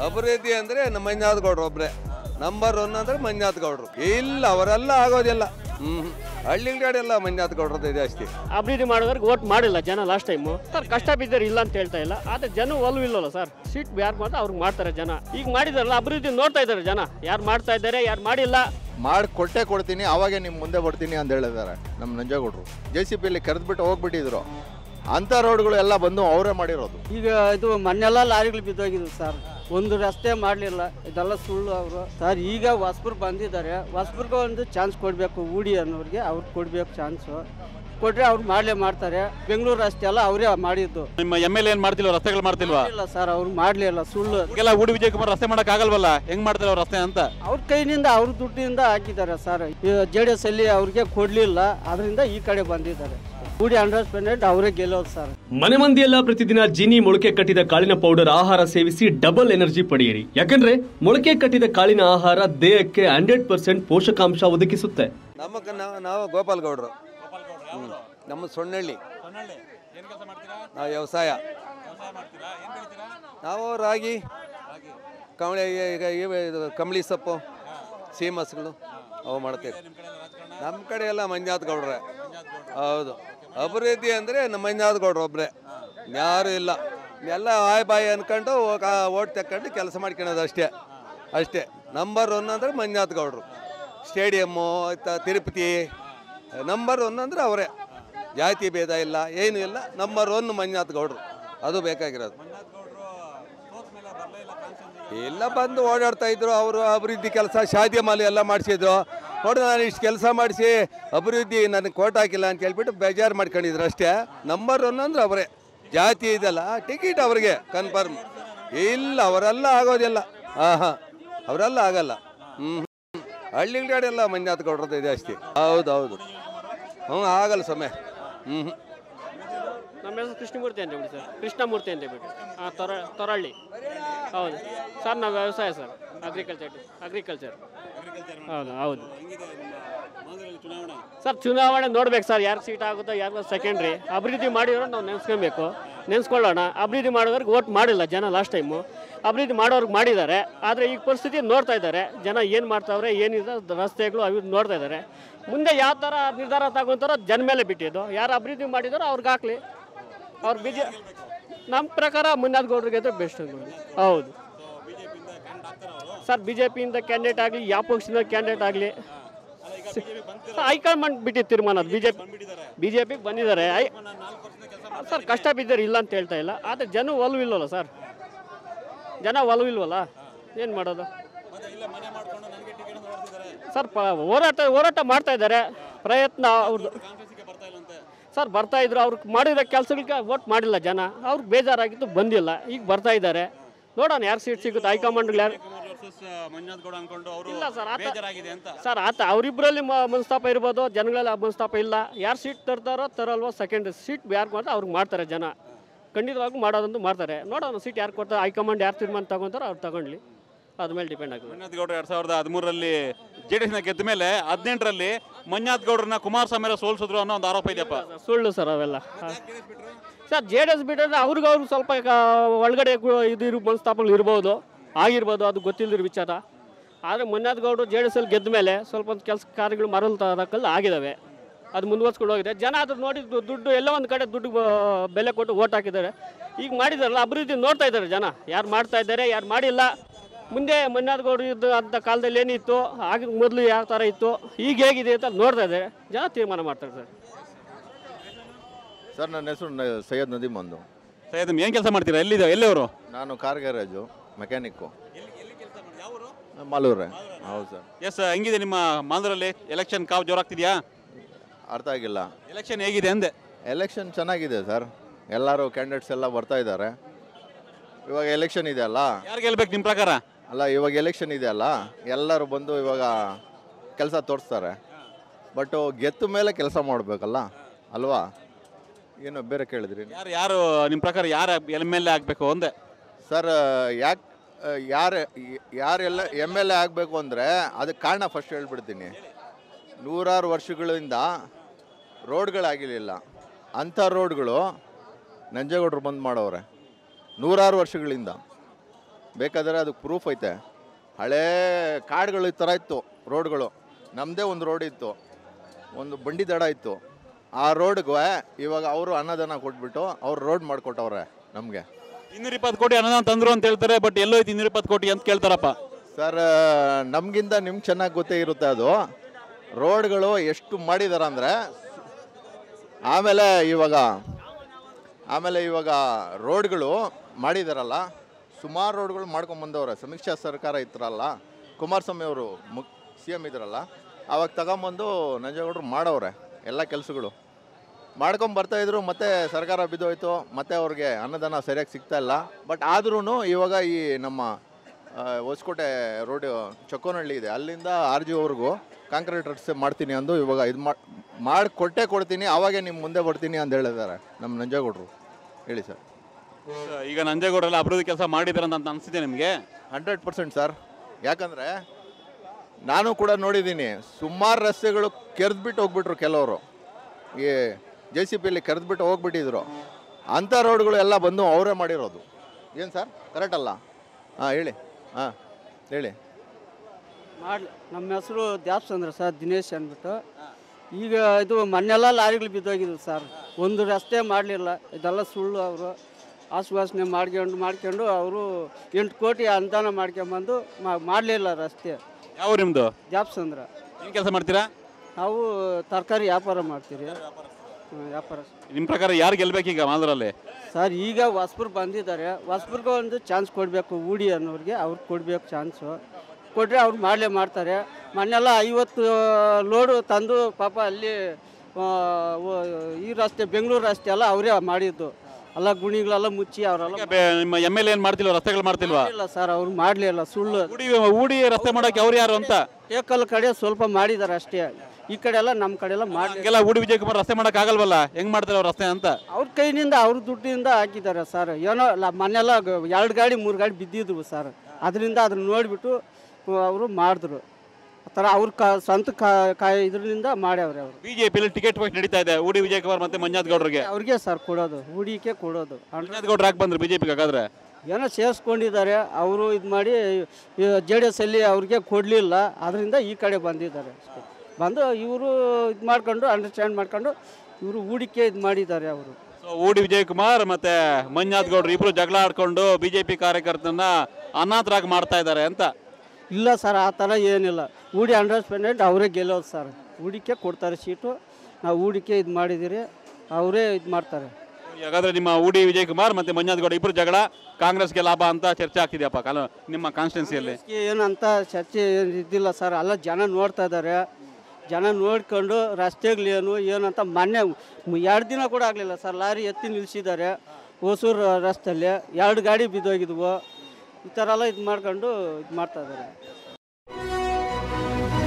ಅಭಿವೃದ್ಧಿ ಅಂದರೆ ನಮ್ಮ ಮಂಜಾತ್ ಗೌಡ್ರು ಒಬ್ಬರೇ ನಂಬರ್ ಒನ್ ಅಂದರೆ ಮಂಜಾತ್ ಗೌಡ್ರು ಇಲ್ಲ ಅವರೆಲ್ಲ ಆಗೋದಿಲ್ಲ ಹ್ಞೂ ಹಳ್ಳಿ ಕಡೆ ಎಲ್ಲ ಮಂಜಾತ್ ಗೌಡ್ರದ್ದು ಜಾಸ್ತಿ ಅಭಿವೃದ್ಧಿ ಮಾಡೋದ್ರಿಗೆ ವೋಟ್ ಮಾಡಿಲ್ಲ ಜನ ಲಾಸ್ಟ್ ಟೈಮು ಸರ್ ಕಷ್ಟ ಬಿದ್ದರೆ ಇಲ್ಲ ಅಂತ ಹೇಳ್ತಾ ಇಲ್ಲ ಆದರೆ ಜನ ಒಲವಿಲ್ಲಲ್ಲ ಸರ್ ಸೀಟ್ ಯಾರು ಮಾಡ್ತಾರೆ ಅವ್ರಿಗೆ ಮಾಡ್ತಾರೆ ಜನ ಈಗ ಮಾಡಿದಾರಲ್ಲ ಅಭಿವೃದ್ಧಿ ನೋಡ್ತಾ ಇದ್ದಾರೆ ಜನ ಯಾರು ಮಾಡ್ತಾ ಇದ್ದಾರೆ ಯಾರು ಮಾಡಿಲ್ಲ ಮಾಡಿ ಕೊಟ್ಟೆ ಕೊಡ್ತೀನಿ ಅವಾಗೆ ನಿಮ್ಮ ಮುಂದೆ ಬರ್ತೀನಿ ಅಂತ ಹೇಳಿದ್ದಾರೆ ನಮ್ಮ ನಂಜೇಗೌಡರು ಜೆ ಸಿ ಪಿಲಿ ಕರೆದ್ಬಿಟ್ಟು ಹೋಗ್ಬಿಟ್ಟಿದ್ರು ಅಂಥ ರೋಡ್ಗಳು ಎಲ್ಲ ಬಂದು ಅವರೇ ಮಾಡಿರೋದು ಈಗ ಇದು ಮೊನ್ನೆಲ್ಲ ಲಾರಿಗಳು ಬಿದ್ದೋಗಿದ್ವು ಸರ್ ಒಂದು ರಸ್ತೆ ಮಾಡಲಿಲ್ಲ ಇದೆಲ್ಲ ಸುಳ್ಳು ಅವರು ಸರ್ ಈಗ ಹೊಸಬ್ರು ಬಂದಿದ್ದಾರೆ ಹೊಸಬ್ರಿಗೆ ಒಂದು ಚಾನ್ಸ್ ಕೊಡಬೇಕು ಊಡಿ ಅನ್ನೋರಿಗೆ ಅವ್ರಿಗೆ ಕೊಡಬೇಕು ಚಾನ್ಸು ಕೊಟ್ಟರೆ ಅವ್ರು ಮಾಡಲೇ ಮಾಡ್ತಾರೆ ಬೆಂಗಳೂರು ರಸ್ತೆ ಎಲ್ಲ ಅವರೇ ಮಾಡಿದ್ದು ನಿಮ್ಮ ಎಮ್ ಎಲ್ ಏನ್ ಮಾಡ್ತಿಲ್ವಾ ರಸ್ತೆಗಳು ಮಾಡ್ತಿಲ್ವಾ ಇಲ್ಲ ಸರ್ ಅವ್ರು ಮಾಡಲಿಲ್ಲ ಸುಳ್ಳು ಈಗೆಲ್ಲ ಊಡಿ ವಿಜಯ್ ಕುಮಾರ್ ರಸ್ತೆ ಮಾಡಕ್ ಆಗಲ್ವಲ್ಲ ಹೆಂಗ್ ಮಾಡ್ತಾರೆ ಅವ್ರ ರಸ್ತೆ ಅಂತ ಅವ್ರ ಕೈನಿಂದ ಅವ್ರ ದುಡ್ಡಿಂದ ಹಾಕಿದ್ದಾರೆ ಸರ್ ಜೆ ಡಿ ಎಸ್ ಅಲ್ಲಿ ಅವ್ರಿಗೆ ಕೊಡಲಿಲ್ಲ ಅದರಿಂದ ಈ ಕಡೆ ಬಂದಿದ್ದಾರೆ ಊಡಿ ಹಂಡ್ರೆಡ್ ಪರ್ಸೆಂಟ್ ಅವರೇ ಗೆಲ್ಲೋದು ಸರ್ ಮನೆ ಮಂದಿಯೆಲ್ಲ ಪ್ರತಿದಿನ ಜಿನಿ ಮೊಳಕೆ ಕಟ್ಟಿದ ಕಾಳಿನ ಪೌಡರ್ ಆಹಾರ ಸೇವಿಸಿ ಡಬಲ್ ಎನರ್ಜಿ ಪಡೆಯಿರಿ ಯಾಕಂದ್ರೆ ಮೊಳಕೆ ಕಟ್ಟಿದ ಕಾಳಿನ ಆಹಾರ ದೇಹಕ್ಕೆ ಹಂಡ್ರೆಡ್ ಪರ್ಸೆಂಟ್ ಪೋಷಕಾಂಶ ಒದಗಿಸುತ್ತೆ ನಮ್ಮ ಕ- ನಾವು ನಾವು ಗೋಪಾಲ್ ಗೌಡ್ರು ಹ್ಮ್. ನಮ್ಮ ಸೊಣ್ಣಳ್ಳಿ ನಾವು ವ್ಯವಸಾಯ ನಾವು ರಾಗಿ ಕಮಳಿ ಈಗ ಇವೆ ಇದು ಕಂಬಳಿ ಸೊಪ್ಪು ಸೀಮಸ್ಗಳು ಅವು ಮಾಡ್ತೇವೆ ನಮ್ಮ ಕಡೆ ಎಲ್ಲ ಮಂಜಾತ್ ಗೌಡ್ರೆ ಹೌದು ಅಭಿವೃದ್ಧಿ ಅಂದರೆ ನಮ್ಮ ಮಂಜಾತ್ ಗೌಡ್ರು ಒಬ್ಬರೇ ಯಾರು ಇಲ್ಲ ಎಲ್ಲ ಆಯ್ ಬಾಯಿ ಅನ್ಕೊಂಡು ಓಟ್ ತಕ್ಕೊಂಡು ಕೆಲಸ ಮಾಡ್ಕೊಳೋದು ಅಷ್ಟೇ ಅಷ್ಟೇ ನಂಬರ್ ಒನ್ ಅಂದರೆ ಮಂಜಾತ್ ಗೌಡ್ರು ಸ್ಟೇಡಿಯಮ್ಮು ತ- ತಿರುಪತಿ ನಂಬರ್ ಒನ್ ಅಂದರೆ ಅವರೇ ಜಾತಿ ಭೇದ ಇಲ್ಲ ಏನೂ ಇಲ್ಲ ನಂಬರ್ ಒನ್ ಮಂಜಾತ್ ಗೌಡ್ರು ಅದು ಬೇಕಾಗಿರೋದು ಎಲ್ಲ ಬಂದು ಓಡಾಡ್ತಾ ಇದ್ರು ಅವರು ಅಭಿವೃದ್ಧಿ ಕೆಲಸ ಶಾದಿ ಮಾಲೆ ಎಲ್ಲ ಮಾಡಿಸಿದ್ರು ನೋಡಿ ನಾನು ಇಷ್ಟು ಕೆಲಸ ಮಾಡಿಸಿ ಅಭಿವೃದ್ಧಿ ನನಗೆ ಕೋಟ್ ಹಾಕಿಲ್ಲ ಅಂತ ಹೇಳ್ಬಿಟ್ಟು ಬೇಜಾರು ಮಾಡ್ಕೊಂಡಿದ್ರು ಅಷ್ಟೇ ನಂಬರ್ ಒನ್ ಅಂದ್ರೆ ಅವರೇ ಜಾತಿ ಇದೆಲ್ಲ ಟಿಕೆಟ್ ಅವ್ರಿಗೆ ಕನ್ಫರ್ಮ್ ಇಲ್ಲ ಅವರೆಲ್ಲ ಆಗೋದಿಲ್ಲ ಹಾಂ ಹಾಂ ಅವರೆಲ್ಲ ಆಗಲ್ಲ ಹ್ಞೂ ಹಳ್ಳಿ ಕಡೆ ಎಲ್ಲ ಮಂಜಾತ್ ಗೌಡ್ರದ್ದು ಜಾಸ್ತಿ ಹೌದು ಹೌದು ಹ್ಞೂ ಆಗಲ್ಲ ಸಮಯ ಹ್ಞೂ ಹ್ಞೂ ನಮ್ಮ ಹೆಸರು ಕೃಷ್ಣಮೂರ್ತಿ ಅಂತ ಹೇಳಿ ಸರ್ ಕೃಷ್ಣಮೂರ್ತಿ ಅಂತ ಹೇಳ್ಬಿಟ್ಟು ಹಾಂ ತೊರ ತೊರಳ್ಳಿ ಹೌದು ಸರ್ ನಾವು ವ್ಯವಸಾಯ ಸರ್ ಅಗ್ರಿಕಲ್ಚರ್ ಅಗ್ರಿಕಲ್ಚರ್ ಹೌದು ಹೌದು ಸರ್ ಚುನಾವಣೆ ನೋಡ್ಬೇಕು ಸರ್ ಯಾರು ಸೀಟ್ ಆಗುತ್ತೋ ಯಾರು ಸೆಕೆಂಡ್ರಿ ಅಭಿವೃದ್ಧಿ ಮಾಡಿರೋ ನಾವು ನೆನೆಸ್ಕೊಬೇಕು ನೆನೆಸ್ಕೊಳ್ಳೋಣ ಅಭಿವೃದ್ಧಿ ಮಾಡೋದ್ರಿಗೆ ವೋಟ್ ಮಾಡಿಲ್ಲ ಜನ ಲಾಸ್ಟ್ ಟೈಮು ಅಭಿವೃದ್ಧಿ ಮಾಡೋರ್ಗೆ ಮಾಡಿದ್ದಾರೆ ಆದರೆ ಈಗ ಪರಿಸ್ಥಿತಿ ನೋಡ್ತಾ ಇದ್ದಾರೆ ಜನ ಏನು ಮಾಡ್ತಾವ್ರೆ ಏನಿದೆ ರಸ್ತೆಗಳು ಅವು ಇವು ನೋಡ್ತಾ ಇದ್ದಾರೆ ಮುಂದೆ ಯಾವ ಥರ ನಿರ್ಧಾರ ತಗೊಂತಾರೋ ಜನ ಮೇಲೆ ಬಿಟ್ಟಿದ್ದು ಯಾರು ಅಭಿವೃದ್ಧಿ ಮಾಡಿದಾರೋ ಅವ್ರಿಗೆ ಹಾಕ್ಲಿ ಅವ್ರು ಬಿ ಜೆ ನಮ್ಮ ಪ್ರಕಾರ ಮುನ್ನಾದ್ ಗೌಡ್ರಿಗೆ ಅಂದ್ರೆ ಬೆಸ್ಟ್ ಹೌದು ಸರ್ ಬಿ ಜೆ ಪಿಯಿಂದ ಕ್ಯಾಂಡಿಡೇಟ್ ಆಗಲಿ ಯಾವ ಪಕ್ಷದಿಂದ ಕ್ಯಾಂಡಿಡೇಟ್ ಆಗಲಿ ಹೈಕಮಾಂಡ್ ಬಿಟ್ಟಿದ್ದು ತೀರ್ಮಾನ B J P B J ಪಿಗೆ ಬಂದಿದ್ದಾರೆ ಐ ಸರ್ ಕಷ್ಟ ಬಿದ್ದರೆ ಇಲ್ಲ ಅಂತ ಹೇಳ್ತಾ ಇಲ್ಲ ಆದರೆ ಜನ ಒಲವಿಲ್ವಲ್ಲ ಸರ್ ಜನ ಒಲವಿಲ್ವಲ್ಲ ಏನು ಮಾಡೋದು ಸರ್ ಪ ಹೋರಾಟ ಹೋರಾಟ ಮಾಡ್ತಾ ಇದ್ದಾರೆ ಪ್ರಯತ್ನ ಅವ್ರದ್ದು ಸರ್ ಬರ್ತಾ ಇದ್ರು ಅವ್ರಿಗೆ ಮಾಡಿರೋ ಕೆಲಸಗಳಿಗೆ ವೋಟ್ ಮಾಡಿಲ್ಲ ಜನ ಅವ್ರಿಗೆ ಬೇಜಾರಾಗಿತ್ತು ಬಂದಿಲ್ಲ ಈಗ ಬರ್ತಾ ಇದ್ದಾರೆ ನೋಡೋಣ ಯಾರು ಸೀಟ್ ಸಿಗುತ್ತೆ ಹೈಕಮಾಂಡ್ ಯಾರು ಮಂಜುನಾಥ್ ಗೌಡ ಅನ್ಕೊಂಡು ಅವರು ಇಲ್ಲ ಸರ್ ಆತ ಬೇಜಾರಾಗಿದೆ ಅಂತ ಸರ್ ಆತ ಅವರಿಬ್ಬರಲ್ಲಿ ಮನಸ್ತಾಪ ಇರ್ಬೋದು ಜನಗಳಲ್ಲಿ ಆ ಮನಸ್ತಾಪ ಇಲ್ಲ ಯಾರು ಸೀಟ್ ತರ್ತಾರೋ ತರಲ್ವೋ ಸೆಕೆಂಡ್ ಸೀಟ್ ಯಾರು ಮಾಡ್ತಾರೆ ಅವ್ರಿಗೆ ಮಾಡ್ತಾರೆ ಜನ ಖಂಡಿತವಾಗೂ ಮಾಡೋದಂತೂ ಮಾಡ್ತಾರೆ ನೋಡೋಣ ಸೀಟ್ ಯಾರು ಕೊಡ್ತಾರೆ ಹೈಕಮಾಂಡ್ ಯಾರು ತೀರ್ಮಾನ ತಗೊಂತಾರೋ ಅವ್ರು ತಗೊಳ್ಳಿ ಅದ್ರ ಮೇಲೆ ಡಿಪೆಂಡ್ ಆಗ್ತದೆ ಮಂಜುನಾಥ್ ಗೌಡ್ರು ಎರಡ್ ಸಾವಿರದ ಹದಿಮೂರರಲ್ಲಿ ಜೆ ಡಿ ಎಸ್ನ ಗೆದ್ದ ಮೇಲೆ ಹದಿನೆಂಟರಲ್ಲಿ ಮಂಜುನಾಥ್ ಗೌಡ್ರನ್ನ ಕುಮಾರಸ್ವಾಮಿ ಅವರು ಸೋಲ್ಸಿದ್ರು ಅನ್ನೋ ಒಂದು ಆರೋಪ ಇದೆಯಪ್ಪ ಸುಳ್ಳು ಸರ್ ಅವೆಲ್ಲ ಸರ್ ಜೆ ಡಿ ಎಸ್ ಬಿಟ್ಟರೆ ಅವ್ರಿಗೆ ಅವ್ರಿಗೆ ಸ್ವಲ್ಪ ಈಗ ಒಳಗಡೆ ಕು- ಇದು ಇರು ಮನಸ್ತಾಪಗಳು ಇರ್ಬೋದು ಆಗಿರ್ಬೋದು ಅದು ಗೊತ್ತಿಲ್ಲದಿರೋ ವಿಚಾರ ಆದರೆ ಮಂಜುನಾಥ್ ಗೌಡರು ಜೆ ಡಿ ಎಸ್ ಅಲ್ಲಿ ಗೆದ್ದ ಮೇಲೆ ಸ್ವಲ್ಪ ಒಂದು ಕೆಲಸ ಕಾರ್ಯಗಳು ಮರಳು ತರಕಲ್ಲಿ ಆಗಿದ್ದಾವೆ ಅದು ಮುಂದುವರ್ಸ್ಕೊಂಡು ಹೋಗಿದೆ ಜನ ಅದ್ರ ನೋಡಿ ದು- ದುಡ್ಡು ಎಲ್ಲ ಒಂದು ಕಡೆ ದುಡ್ಡು ಆ, ಬೆಲೆ ಕೊಟ್ಟು ಓಟ್ ಹಾಕಿದ್ದಾರೆ ಈಗ ಮಾಡಿದಾರಲ್ಲ ಅಭಿವೃದ್ಧಿ ನೋಡ್ತಾ ಇದ್ದಾರೆ ಜನ ಯಾರು ಮಾಡ್ತಾ ಇದ್ದಾರೆ ಯಾರು ಮಾಡಿಲ್ಲ ಮುಂದೆ ಮಂಜುನಾಥ್ ಗೌಡರು ಇದ್ದು ಅಂತ ಕಾಲದಲ್ಲಿ ಏನಿತ್ತು ಆಗ ಮೊದಲು ಯಾವ ಥರ ಇತ್ತು ಈಗ ಹೇಗಿದೆ ಅಂತ ನೋಡ್ತಾ ಇದ್ದಾರೆ ಜನ ತೀರ್ಮಾನ ಮಾಡ್ತಾರೆ ಸರ್ ಸರ್ ನನ್ನ ಹೆಸರು ನ- ಸೈಯದ್ ನದೀಮ್ ಅಂದು ಸೈಯದ್ ಏನ್ ಕೆಲಸ ಮಾಡ್ತೀರಾ ಎಲ್ಲಿದೆ ಎಲ್ಲಿವರು ನಾನು ಕಾರ್ ಗ್ಯಾರೇಜು ಮೆಕ್ಯಾನಿಕ್ಕು ಮಾಲೂರೇ ಹೌದು ಸರ್ ಎಸ್ ಹೆಂಗಿದೆ ನಿಮ್ಮ ಮಾಂದ್ರಲ್ಲಿ ಎಲೆಕ್ಷನ್ ಕಾವು ಜೋರಾಗ್ತಿದ್ಯಾ ಅರ್ಥ ಆಗಿಲ್ಲ ಎಲೆಕ್ಷನ್ ಹೇಗಿದೆ ಅಂದೆ ಎಲೆಕ್ಷನ್ ಚೆನ್ನಾಗಿದೆ ಸರ್ ಎಲ್ಲರೂ ಕ್ಯಾಂಡಿಡೇಟ್ಸ್ ಎಲ್ಲ ಬರ್ತಾ ಇದ್ದಾರೆ ಇವಾಗ ಎಲೆಕ್ಷನ್ ಇದೆ ಅಲ್ಲ ಯಾರು ಗೆಲ್ಬೇಕು ನಿಮ್ಮ ಪ್ರಕಾರ ಅಲ್ಲ ಇವಾಗ ಎಲೆಕ್ಷನ್ ಇದೆ ಅಲ್ಲ ಎಲ್ಲರೂ ಬಂದು ಇವಾಗ ಕೆಲಸ ತೋರಿಸ್ತಾರೆ ಬಟ್ ಗೆತ್ತ ಮೇಲೆ ಕೆಲಸ ಮಾಡಬೇಕಲ್ಲ ಅಲ್ವಾ ಏನು ಬೇರೆ ಕೇಳಿದ್ರಿ ಯಾರು ಯಾರು ನಿಮ್ಮ ಪ್ರಕಾರ ಯಾರು ಎಮ್ ಎಲ್ ಎ ಆಗಬೇಕು ಅಂದೆ ಸರ್ ಯಾಕೆ ಯಾರು ಯಾರೆಲ್ಲ ಎಮ್ ಎಲ್ ಎ ಆಗಬೇಕು ಅಂದರೆ ಅದಕ್ಕೆ ಕಾರಣ ಫಸ್ಟ್ ಹೇಳ್ಬಿಡ್ತೀನಿ ನೂರಾರು ವರ್ಷಗಳಿಂದ ರೋಡ್ಗಳಾಗಿರಲಿಲ್ಲ ಅಂಥ ರೋಡ್ಗಳು ನಂಜೇಗೌಡರು ಬಂದು ಮಾಡವ್ರೆ ನೂರಾರು ವರ್ಷಗಳಿಂದ ಬೇಕಾದರೆ ಅದಕ್ಕೆ ಪ್ರೂಫ್ ಐತೆ ಹಳೇ ಕಾಡುಗಳು ಈ ಥರ ಇತ್ತು ರೋಡ್ಗಳು ನಮ್ಮದೇ ಒಂದು ರೋಡ್ ಇತ್ತು ಒಂದು ಬಂಡಿ ದಡ ಇತ್ತು ಆ ರೋಡ್ಗೆ ಇವಾಗ ಅವರು ಅನ್ನದಾನ ಕೊಟ್ಬಿಟ್ಟು ಅವ್ರು ರೋಡ್ ಮಾಡಿಕೊಟ್ಟವ್ರೆ ನಮಗೆ ಇನ್ನೂರ ಇಪ್ಪತ್ತು ಕೋಟಿ ಅನುದಾನ ತಂದ್ರು ಅಂತ ಹೇಳ್ತಾರೆ ಬಟ್ ಎಲ್ಲೋಯ್ತು ಇನ್ನೂರ ಇಪ್ಪತ್ತು ಕೋಟಿ ಅಂತ ಕೇಳ್ತಾರಪ್ಪ ಸರ್ ನಮಗಿಂತ ನಿಮ್ಗೆ ಚೆನ್ನಾಗಿ ಗೊತ್ತೇ ಇರುತ್ತೆ ಅದು ರೋಡ್ಗಳು ಎಷ್ಟು ಮಾಡಿದಾರೆ ಅಂದರೆ ಆಮೇಲೆ ಇವಾಗ ಆಮೇಲೆ ಇವಾಗ ರೋಡ್ಗಳು ಮಾಡಿದಾರಲ್ಲ ಸುಮಾರು ರೋಡ್ಗಳು ಮಾಡ್ಕೊಂಬಂದವ್ರೆ ಸಮೀಕ್ಷಾ ಸರ್ಕಾರ ಇತ್ತರಲ್ಲ ಕುಮಾರಸ್ವಾಮಿ ಅವರು ಮುಕ್ ಸಿ ಎಮ್ ಇದ್ರಲ್ಲ ಅವಾಗ ತಗೊಂಬಂದು ನಂಜೇಗೌಡರು ಮಾಡವ್ರೆ ಎಲ್ಲ ಕೆಲಸಗಳು ಮಾಡ್ಕೊಂಡ್ ಬರ್ತಾ ಇದ್ರು ಮತ್ತೆ ಸರ್ಕಾರ ಬಿದ್ದೋಯ್ತು ಮತ್ತೆ ಅವ್ರಿಗೆ ಅನ್ನದಾನ ಸರಿಯಾಗಿ ಸಿಗ್ತಾ ಇಲ್ಲ ಬಟ್ ಆದ್ರೂ ಇವಾಗ ಈ ನಮ್ಮ ಆ, ಹೊಸಕೋಟೆ ರೋಡ್ ಚೊಕ್ಕೋನಹಳ್ಳಿ ಇದೆ ಅಲ್ಲಿಂದ ಆರ್ ಜಿ ಅವ್ರಿಗೂ ಕಾಂಕ್ರೀಟ್ ರಸ್ತೆ ಮಾಡ್ತೀನಿ ಅಂದು ಇವಾಗ ಇದು ಮಾಡಿ ಕೊಟ್ಟೆ ಕೊಡ್ತೀನಿ ಅವಾಗೆ ನಿಮ್ಮ ಮುಂದೆ ಬರ್ತೀನಿ ಅಂತ ಹೇಳಿದ್ದಾರೆ ನಮ್ಮ ನಂಜೇಗೌಡರು ಹೇಳಿ ಸರ್ ಈಗ ನಂಜೇಗೌಡರೆಲ್ಲ ಅಭಿವೃದ್ಧಿ ಕೆಲಸ ಮಾಡಿದಾರೆ ಅಂತ ಅನಿಸಿದೆ ನಿಮಗೆ ಹಂಡ್ರೆಡ್ ಪರ್ಸೆಂಟ್ ಸರ್ ಯಾಕಂದರೆ ನಾನು ಕೂಡ ನೋಡಿದ್ದೀನಿ ಸುಮಾರು ರಸ್ತೆಗಳು ಕೆರೆದ್ಬಿಟ್ಟು ಹೋಗ್ಬಿಟ್ರು ಕೆಲವರು ಈ ಜೆ ಸಿ ಪಿಯಲ್ಲಿ ಕೆರೆದ್ಬಿಟ್ಟು ಹೋಗ್ಬಿಟ್ಟಿದ್ರು ಅಂಥ ರೋಡ್ಗಳು ಎಲ್ಲ ಬಂದು ಅವರೇ ಮಾಡಿರೋದು ಏನು ಸರ್ ಕರೆಕ್ಟ್ ಅಲ್ಲ ಹಾಂ ಹೇಳಿ ಹಾಂ ಹೇಳಿ ಮಾಡಿ ನಮ್ಮ ಹೆಸರು ದ್ಯಾಪ್ಸಂದ್ರ ಸರ್ ದಿನೇಶ್ ಅಂದ್ಬಿಟ್ಟು ಈಗ ಇದು ಮೊನ್ನೆಲ್ಲ ಲಾರಿಗಳು ಬಿದ್ದೋಗಿದ್ವು ಸರ್ ಒಂದು ರಸ್ತೆ ಮಾಡಲಿಲ್ಲ ಇದೆಲ್ಲ ಸುಳ್ಳು ಅವರು ಆಶ್ವಾಸನೆ ಮಾಡ್ಕೊಂಡು ಮಾಡ್ಕೊಂಡು ಅವರು ಎಂಟು ಕೋಟಿ ಅನುದಾನ ಮಾಡ್ಕೊಂಬಂದು ಮಾಡಲಿಲ್ಲ ರಸ್ತೆ ಯಾವ ನಿಮ್ಮದು ದ್ಯಾಪ್ಸಂದ್ರ ಏನು ಕೆಲಸ ಮಾಡ್ತೀರಾ ನಾವು ತರಕಾರಿ ವ್ಯಾಪಾರ ಮಾಡ್ತೀರಿ ಹ್ಮ್, ವ್ಯಾಪಾರ ನಿಮ್ಮ ಪ್ರಕಾರ ಯಾರು ಗೆಲ್ಬೇಕೀಗ ಮಾಲೂರಲ್ಲಿ ಸರ್ ಈಗ ಹೊಸ್ಬರು ಬಂದಿದ್ದಾರೆ ಹೊಸ್ಬರ್ಗೆ ಒಂದು ಚಾನ್ಸ್ ಕೊಡಬೇಕು ಊಡಿ ಅನ್ನೋರಿಗೆ ಅವ್ರಿಗೆ ಕೊಡಬೇಕು ಚಾನ್ಸು ಕೊಟ್ಟರೆ ಅವ್ರು ಮಾಡಲೇ ಮಾಡ್ತಾರೆ ಮೊನ್ನೆಲ್ಲ ಐವತ್ತು ಲೋಡು ತಂದು ಪಾಪ ಅಲ್ಲಿ ಆ, ಓ- ಈ ರಸ್ತೆ ಬೆಂಗಳೂರು ರಸ್ತೆ ಎಲ್ಲ ಅವರೇ ಮಾಡಿದ್ದು ಎಲ್ಲ ಗುಣಿಗಳೆಲ್ಲ ಮುಚ್ಚಿ ಅವರೆಲ್ಲ ಈಗ ಬೆ- ನಿಮ್ಮ ಎಮ್ ಎಲ್ ಏನ್ ಮಾಡ್ತಿಲ್ವಾ ರಸ್ತೆಗಳು ಮಾಡ್ತಿಲ್ವಾ ಇಲ್ಲ ಸರ್ ಅವ್ರು ಮಾಡಲಿಲ್ಲ ಸುಳ್ಳು ಊಡಿ ಊಡಿ ರಸ್ತೆ ಮಾಡಕ್ಕೆ ಅವ್ರು ಯಾರು ಅಂತ ಟೇಕಲ್ ಕಡೆ ಸ್ವಲ್ಪ ಮಾಡಿದ್ದಾರೆ ಅಷ್ಟೇ ಈ ಕಡೆ ಎಲ್ಲ ನಮ್ಮ ಕಡೆ ಎಲ್ಲ ಮಾಡಿ ಹಂಗೆಲ್ಲ ಊಡಿ ವಿಜಯ್ ಕುಮಾರ್ ರಸ್ತೆ ಮಾಡಕ್ ಆಗಲ್ವಲ್ಲ ಹೆಂಗ್ ಮಾಡ್ತಾರೆ ಅವ್ರ ರಸ್ತೆ ಅಂತ ಅವ್ರ ಕೈನಿಂದ ಅವ್ರ ದುಡ್ಡಿಂದ ಹಾಕಿದ್ದಾರೆ ಸರ್ ಏನೋ ಲ ಮೊನ್ನೆಲ್ಲ ಗ- ಎರಡು ಗಾಡಿ ಮೂರು ಗಾಡಿ ಬಿದ್ದಿದ್ವು ಸರ್ ಅದರಿಂದ ಅದನ್ನ ನೋಡಿಬಿಟ್ಟು ಅವರು ಮಾಡಿದ್ರು ಆ ಥರ ಅವ್ರ ಕ ಸ್ವಂತ ಕಾ ಇದರಿಂದ ಮಾಡ್ಯಾವ್ರೆ ಅವರು ಬಿಜೆಪಿಯಲ್ಲಿ ಟಿಕೆಟ್ ಫೈಟ್ ನಡೀತಾ ಇದೆ ಊಡಿ ವಿಜಯ್ ಕುಮಾರ್ ಮತ್ತೆ ಮಂಜಾತ್ ಗೌಡ್ರಿಗೆ ಅವ್ರಿಗೆ ಸರ್ ಕೊಡೋದು ಹೂಡಿಕೆ ಕೊಡೋದು ಅಂದ್ರೆ ಮಂಜಾತ್ ಗೌಡ್ರು ಯಾಕೆ ಬಂದ್ರು ಬಿಜೆಪಿಗೆ ಹಾಗಾದ್ರೆ ಏನೋ ಸೇರಿಸ್ಕೊಂಡಿದ್ದಾರೆ ಅವರು ಇದು ಮಾಡಿ ಜೆ ಡಿ ಎಸ್ ಅಲ್ಲಿ ಅವ್ರಿಗೆ ಕೊಡಲಿಲ್ಲ ಅದರಿಂದ ಈ ಕಡೆ ಬಂದಿದ್ದಾರೆ ಅಷ್ಟೇ ಬಂದು ಇವರು ಇದು ಮಾಡ್ಕೊಂಡು ಅಂಡರ್ಸ್ಟ್ಯಾಂಡ್ ಮಾಡ್ಕೊಂಡು ಇವರು ಹೂಡಿಕೆ ಇದು ಮಾಡಿದ್ದಾರೆ ಅವರು ಸೊ ಊಡಿ ವಿಜಯ್ ಕುಮಾರ್ ಮತ್ತೆ ಮಂಜಾತ್ ಗೌಡ್ರು ಇಬ್ರು ಜಗಳ ಆಡ್ಕೊಂಡು ಬಿಜೆಪಿ ಕಾರ್ಯಕರ್ತನ ಅನಾಥರಾಗಿ ಮಾಡ್ತಾ ಇದ್ದಾರೆ ಅಂತ ಇಲ್ಲ ಸರ್ ಆ ಥರ ಏನಿಲ್ಲ ಹೂಡಿ ಅಂಡರ್ಸ್ಟ್ಯಾಂಡೆಂಟ್ ಅವರೇ ಗೆಲ್ಲೋದು ಸರ್ ಹೂಡಿಕೆ ಕೊಡ್ತಾರೆ ಸೀಟು ನಾವು ಹೂಡಿಕೆ ಇದು ಮಾಡಿದ್ದೀರಿ ಅವರೇ ಇದು ಮಾಡ್ತಾರೆ ಹಾಗಾದ್ರೆ ನಿಮ್ಮ ಊಡಿ ವಿಜಯ್ ಕುಮಾರ್ ಮತ್ತೆ ಮಂಜಾತ್ ಗೌಡ ಇಬ್ರು ಜಗಳ ಕಾಂಗ್ರೆಸ್ಗೆ ಲಾಭ ಅಂತ ಚರ್ಚೆ ಆಗ್ತಿದೆಯಪ್ಪ ಕಾಲ ನಿಮ್ಮ ಕಾನ್ಸ್ಟಿಟ್ಯೂನ್ಸಿಯಲ್ಲಿ ಕಾಂಗ್ರೆಸ್ಗೆ ಏನಂತ ಚರ್ಚೆ ಏನು ಇದ್ದಿಲ್ಲ ಸರ್ ಎಲ್ಲ ಜನ ನೋಡ್ತಾ ಇದ್ದಾರೆ ಜನ ನೋಡ್ಕೊಂಡು ರಸ್ತೆಗಳೇನು ಏನಂತ ಮೊನ್ನೆ ಎರಡು ದಿನ ಕೂಡ ಆಗಲಿಲ್ಲ ಸರ್ ಲಾರಿ ಎತ್ತಿ ನಿಲ್ಲಿಸಿದ್ದಾರೆ ಹೊಸೂರು ರಸ್ತೆಯಲ್ಲಿ ಎರಡು ಗಾಡಿ ಬಿದ್ದೋಗಿದ್ವು ಈ ಥರ ಎಲ್ಲ ಇದು ಮಾಡ್ಕೊಂಡು ಇದು ಮಾಡ್ತಾ ಇದ್ದಾರೆ